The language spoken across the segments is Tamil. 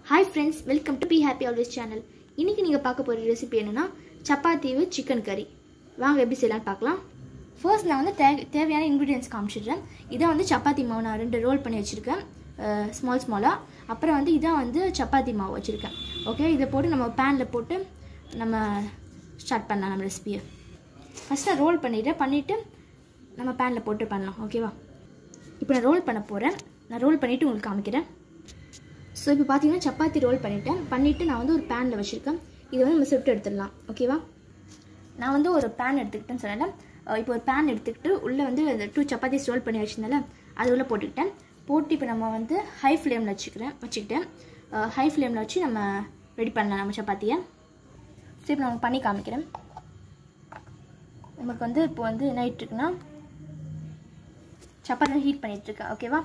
hi friends welcome to be happy always channel இன்றைக்கி நீங்கள் பார்க்க போகிற ரெசிபி என்னென்னா சப்பாத்தி வித் சிக்கன் கறி வாங்க எப்படி செய்யலாம்னு பார்க்கலாம் ஃபர்ஸ்ட் நான் வந்து தே தேவையான இன்க்ரீடியன்ஸ் காமிச்சிடுறேன் இதான் வந்து சப்பாத்தி மாவு நான் ரெண்டு ரோல் பண்ணி வச்சுருக்கேன் ஸ்மால் ஸ்மாலாக அப்புறம் வந்து இதான் வந்து சப்பாத்தி மாவு வச்சுருக்கேன் ஓகே இதை போட்டு நம்ம பேனில் போட்டு நம்ம ஸ்டார்ட் பண்ணலாம் நம்ம ரெசிபியை ஃபஸ்ட் நான் ரோல் பண்ணிடுறேன் பண்ணிவிட்டு நம்ம பேனில் போட்டு பண்ணலாம் ஓகேவா இப்போ நான் ரோல் பண்ண போகிறேன் நான் ரோல் பண்ணிவிட்டு உங்களுக்கு காமிக்கிறேன் ஸோ இப்போ பார்த்தீங்கன்னா சப்பாத்தி ரோல் பண்ணிட்டேன் பண்ணிவிட்டு நான் வந்து ஒரு பேனில் வச்சுருக்கேன் இதை வந்து நம்ம சுட்டு எடுத்துடலாம் ஓகேவா நான் வந்து ஒரு பேன் எடுத்துக்கிட்டேன்னு சொன்னேன் இப்போ ஒரு பேன் எடுத்துக்கிட்டு உள்ளே வந்து அந்த டூ சப்பாத்திஸ் ரோல் பண்ணி வச்சிருந்தால அது உள்ளே போட்டுக்கிட்டேன் போட்டு இப்போ நம்ம வந்து ஹை ஃப்ளேமில் வச்சுக்கிறேன் வச்சுக்கிட்டேன் ஹை ஃப்ளேமில் வச்சு நம்ம ரெடி பண்ணலாம் நம்ம சப்பாத்தியை ஸோ இப்போ நான் பண்ணி காமிக்கிறேன் நமக்கு வந்து இப்போ வந்து என்ன ஆகிட்டுருக்குன்னா சப்பாத்தி ஹீட் பண்ணிகிட்ருக்கேன் ஓகேவா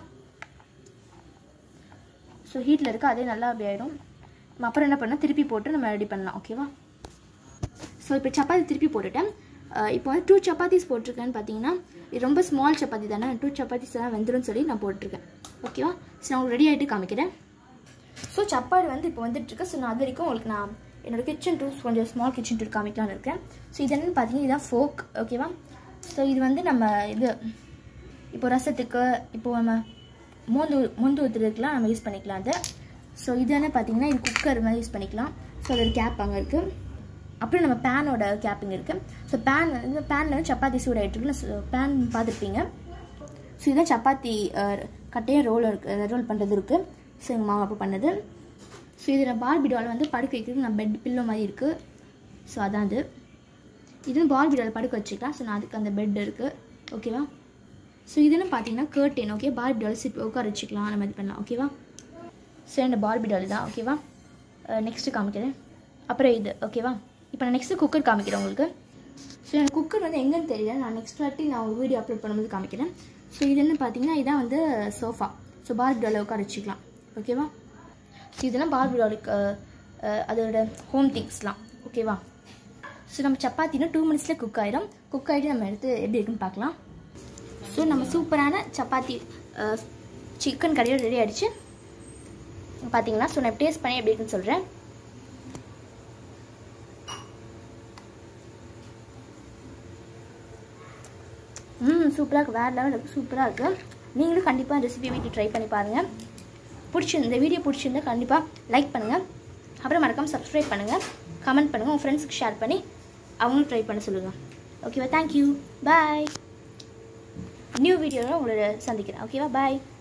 ஸோ ஹீட்டில் இருக்க அதே நல்லா அப்படி ஆகிடும் நம்ம அப்புறம் என்ன பண்ணால் திருப்பி போட்டு நம்ம ரெடி பண்ணலாம் ஓகேவா ஸோ இப்போ சப்பாத்தி திருப்பி போட்டுட்டேன் இப்போ வந்து டூ சப்பாத்திஸ் போட்டிருக்கேன்னு பார்த்தீங்கன்னா இது ரொம்ப ஸ்மால் சப்பாத்தி தானே டூ சப்பாத்திஸ் தான் வெந்துடும் சொல்லி நான் போட்டிருக்கேன் ஓகேவா ஸோ நான் உங்களுக்கு ரெடி ஆகிட்டு காமிக்கிறேன் ஸோ சப்பாத்தி வந்து இப்போ வந்துட்டுருக்கு ஸோ நான் அது வரைக்கும் உங்களுக்கு நான் என்னோடய கிச்சன் டூல்ஸ் கொஞ்சம் ஸ்மால் கிச்சன் டூல் காமிக்கலாம்னு இருக்கேன் ஸோ இது என்னென்னு பார்த்தீங்கன்னா இதுதான் ஃபோக் ஓகேவா ஸோ இது வந்து நம்ம இது இப்போ ரசத்துக்கு இப்போ நம்ம மோந்து மோந்து ஊற்றுறதுக்குலாம் நம்ம யூஸ் பண்ணிக்கலாம் அது ஸோ இது என்ன பார்த்தீங்கன்னா இது குக்கர் மாதிரி யூஸ் பண்ணிக்கலாம் ஸோ அதோட கேப் அங்கே இருக்குது அப்புறம் நம்ம பேனோட கேப்பிங் இருக்குது ஸோ பேன் வந்து பேனில் வந்து சப்பாத்தி சூடாகிட்டுருக்குல்ல ஸோ பேன் பார்த்துருப்பீங்க ஸோ இதுதான் சப்பாத்தி கட்டையும் ரோல் இருக்குது ரோல் பண்ணுறது இருக்குது ஸோ எங்கள் மாமா அப்போ பண்ணது ஸோ இதில் பார்பி டால் வந்து படுக்க வைக்கிறதுக்கு நான் பெட் பில்லோ மாதிரி இருக்குது ஸோ அதான் அது இது பார்பி டால் படுக்க வச்சுக்கலாம் ஸோ நான் அதுக்கு அந்த பெட் இருக்குது ஓகேவா ஸோ இதுன்னு பார்த்தீங்கன்னா garden okay Barbie doll sit உட்கார வச்சுக்கலாம் நம்ம இது பண்ணலாம் ஓகேவா ஸோ இந்த பார்பி டால் தான் ஓகேவா நெக்ஸ்ட்டு காமிக்கிறேன் அப்புறம் இது ஓகேவா இப்போ நான் நெக்ஸ்ட்டு குக்கர் காமிக்கிறேன் உங்களுக்கு ஸோ எனக்கு குக்கர் வந்து எங்கேன்னு தெரியல நான் நெக்ஸ்ட் வாட்டி நான் ஒரு வீடியோ அப்லோட் பண்ணும்போது காமிக்கிறேன் ஸோ இது என்ன பார்த்தீங்கன்னா இதான் வந்து சோஃபா ஸோ பார்பி டால் உட்கார வச்சுக்கலாம் ஓகேவா ஸோ இதெல்லாம் பார்பி டாலுக்கு அதோட ஹோம் திங்ஸ்லாம் ஓகேவா ஸோ நம்ம சப்பாத்தினா டூ மினிட்ஸில் குக் ஆகிடும் குக் ஆகிட்டு நம்ம எடுத்து எப்படி இருக்குன்னு பார்க்கலாம் ஸோ நம்ம சூப்பரான சப்பாத்தி சிக்கன் கறியோடு ரெடி ஆகிடுச்சு பார்த்தீங்கன்னா ஸோ நான் டேஸ்ட் பண்ணி எப்படி இருக்குன்னு சொல்கிறேன் ம் சூப்பராக இருக்குது வேறு லெவல் இருக்குது சூப்பராக இருக்குது நீங்களும் கண்டிப்பாக ரெசிபி வீட்டில் ட்ரை பண்ணி பாருங்கள் பிடிச்சிருந்த இந்த வீடியோ பிடிச்சிருந்தா கண்டிப்பாக லைக் பண்ணுங்கள் அப்புறம் மறக்காமல் சப்ஸ்கிரைப் பண்ணுங்கள் கமெண்ட் பண்ணுங்கள் உங்கள் ஃப்ரெண்ட்ஸுக்கு ஷேர் பண்ணி அவங்களும் ட்ரை பண்ண சொல்லுங்கள் ஓகேவா தேங்க்யூ பாய் நியூ வீடியோவில் உங்களை சந்திக்கிறேன் ஓகேவா பாய்